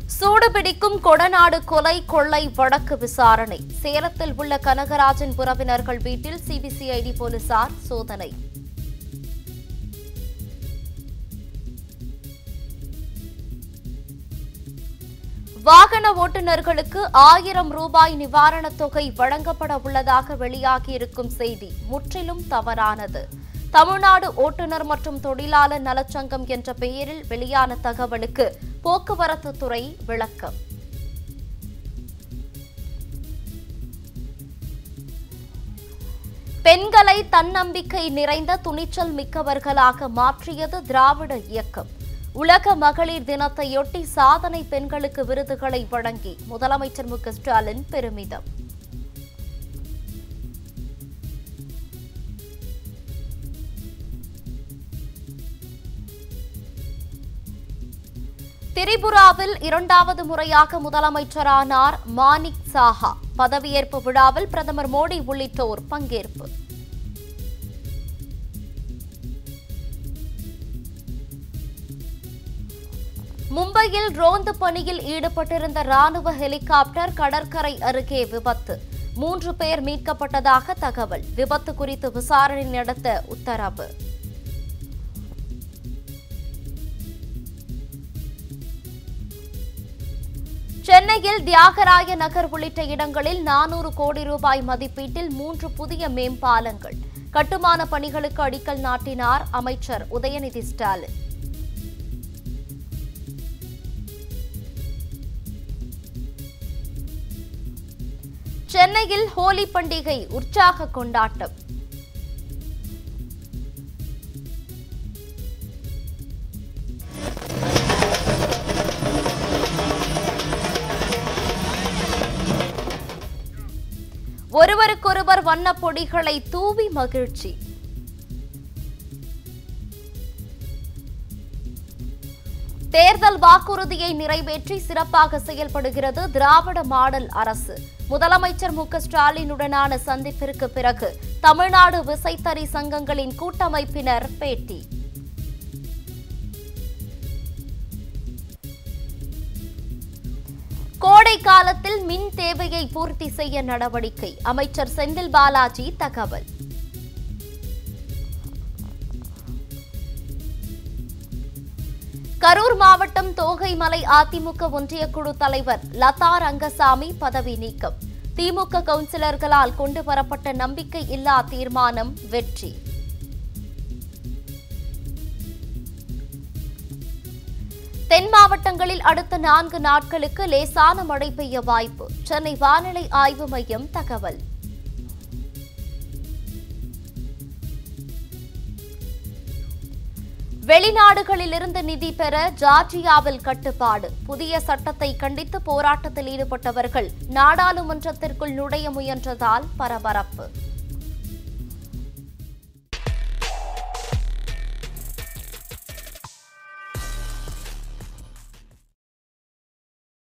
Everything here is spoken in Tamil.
சூடுபிடிக்கும் கொடநாடு கொலை கொள்ளை வழக்கு விசாரணை சேலத்தில் உள்ள கனகராஜன் உறவினர்கள் வீட்டில் சிபிசிஐடி போலீசார் சோதனை வாகன ஓட்டுநர்களுக்கு ஆயிரம் ரூபாய் நிவாரணத் தொகை வழங்கப்பட உள்ளதாக வெளியாகியிருக்கும் செய்தி முற்றிலும் தவறானது தமிழ்நாடு ஓட்டுநர் மற்றும் தொழிலாளர் நலச்சங்கம் என்ற பெயரில் வெளியான தகவலுக்கு போக்குவரத்து துறை விளக்கம் பெண்களை தன்னம்பிக்கை நிறைந்த துணிச்சல் மிக்கவர்களாக மாற்றியது திராவிட இயக்கம் உலக மகளிர் தினத்தையொட்டி சாதனை பெண்களுக்கு விருதுகளை வழங்கி முதலமைச்சர் மு க ஸ்டாலின் பெருமிதம் திரிபுராவில் இரண்டாவது முறையாக முதலமைச்சரானார் மாணிக் சாஹா பதவியேற்பு விழாவில் பிரதமர் மோடி உள்ளிட்டோர் பங்கேற்பு மும்பையில் ரோந்து பணியில் ஈடுபட்டிருந்த ராணுவ ஹெலிகாப்டர் கடற்கரை அருகே விபத்து மூன்று பேர் மீட்கப்பட்டதாக தகவல் விபத்து குறித்து விசாரணை நடத்த உத்தரவு சென்னையில் தியாகராய நகர் உள்ளிட்ட இடங்களில் நானூறு கோடி ரூபாய் மதிப்பீட்டில் மூன்று புதிய மேம்பாலங்கள் கட்டுமான பணிகளுக்கு அடிக்கல் நாட்டினார் அமைச்சர் உதயநிதி ஸ்டாலின் சென்னையில் ஹோலி பண்டிகை உற்சாக கொண்டாட்டம் ஒருவருக்கொருவர் வண்ணப் பொடிகளை தூவி மகிழ்ச்சி தேர்தல் வாக்குறுதியை நிறைவேற்றி சிறப்பாக செயல்படுகிறது திராவிட மாடல் அரசு முதலமைச்சர் மு க ஸ்டாலினுடனான சந்திப்பிற்கு பிறகு தமிழ்நாடு விசைத்தறி சங்கங்களின் கூட்டமைப்பினர் பேட்டி கோடை காலத்தில் மின் தேவையை பூர்த்தி செய்ய நடவடிக்கை அமைச்சர் செந்தில் பாலாஜி தகவல் கரூர் மாவட்டம் தோகைமலை அதிமுக ஒன்றிய குழு தலைவர் லதா ரங்கசாமி பதவி நீக்கம் திமுக கவுன்சிலர்களால் கொண்டு வரப்பட்ட நம்பிக்கை இல்லா தீர்மானம் வெற்றி தென் மாவட்டங்களில் அடுத்த நான்கு நாட்களுக்கு லேசான மழை பெய்ய வாய்ப்பு சென்னை வானிலை ஆய்வு மையம் தகவல் வெளிநாடுகளிலிருந்து நிதி பெற ஜார்ஜியாவில் கட்டுப்பாடு புதிய சட்டத்தை கண்டித்து போராட்டத்தில் ஈடுபட்டவர்கள் நாடாளுமன்றத்திற்குள் நுழைய முயன்றதால் பரபரப்பு